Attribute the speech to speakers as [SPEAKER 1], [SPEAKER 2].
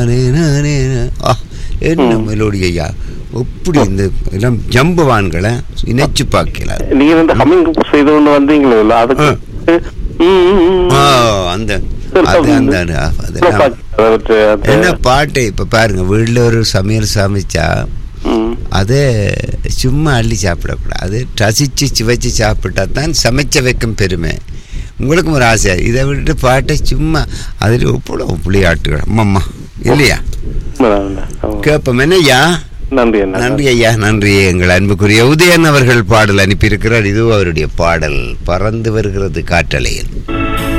[SPEAKER 1] நானே, நானே, நா- ஆ, என்ன மெலோடி ஐயா எப்படி இந்த எல்லாம் ஜம்புவான்களை இணைச்சு பார்க்கல
[SPEAKER 2] நீங்க இந்த ஹம்மிங் செய்து கொண்டு வந்தீங்களா அதுக்கு ம், ம், ம்.
[SPEAKER 1] ஆ, அந்த அது அந்த அதெல்லாம்
[SPEAKER 2] அவற்றை அந்த-
[SPEAKER 1] என்ன பாட்டு இப்ப பாருங்க வீட்டுல ஒரு சமையல் சமைச்சா
[SPEAKER 2] ம்.
[SPEAKER 1] அதை சும்மா அள்ளி சாப்பிடக்கூடாது அது ரசிச்சு சுவைச்சு சாப்பிட்டா தான் சமைச்ச வைக்கும் பெருமை உங்களுக்கும் ஒரு ஆசை இதை விட்டுட்டு பாட்டை சும்மா அதில் இவ்வளோ புளியாட்டுகள் அம்மம்மா இல்லையா
[SPEAKER 2] உண்மைதான், உண்மைதான். ஆமா.
[SPEAKER 1] கேட்போம் என்னய்யா
[SPEAKER 2] நன்றி அண்ணா
[SPEAKER 1] நன்றி ஐயா நன்றி எங்கள் அன்புக்குரிய உதயன் அவர்கள் பாடல் அனுப்பியிருக்கிறார் இது அவருடைய பாடல் பறந்து வருகிறது காற்றலையில்